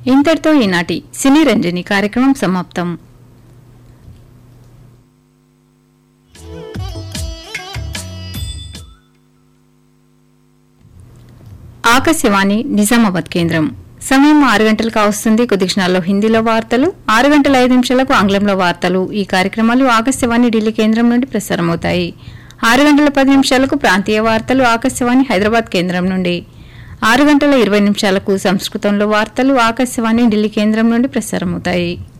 ఇంతటితో ఈనాటి సినీ రంజని కార్యక్రమం సమాప్తం ఆకాశవాణి నిజామాబాద్ కేంద్రం సమయం ఆరు గంటలకు వస్తుంది కొద్ది క్షణాల్లో హిందీలో వార్తలు ఆరు గంటల ఐదు నిమిషాలకు ఆంగ్లంలో వార్తలు ఈ కార్యక్రమాలు ఆకాశవాణి ఢిల్లీ కేంద్రం నుండి ప్రసారమవుతాయి ఆరు గంటల పది నిమిషాలకు ప్రాంతీయ వార్తలు ఆకాశవాణి హైదరాబాద్ కేంద్రం నుండి ఆరు గంటల ఇరవై నిమిషాలకు సంస్కృతంలో వార్తలు ఆకాశవాణి ఢిల్లీ కేంద్రం నుండి ప్రసారమవుతాయి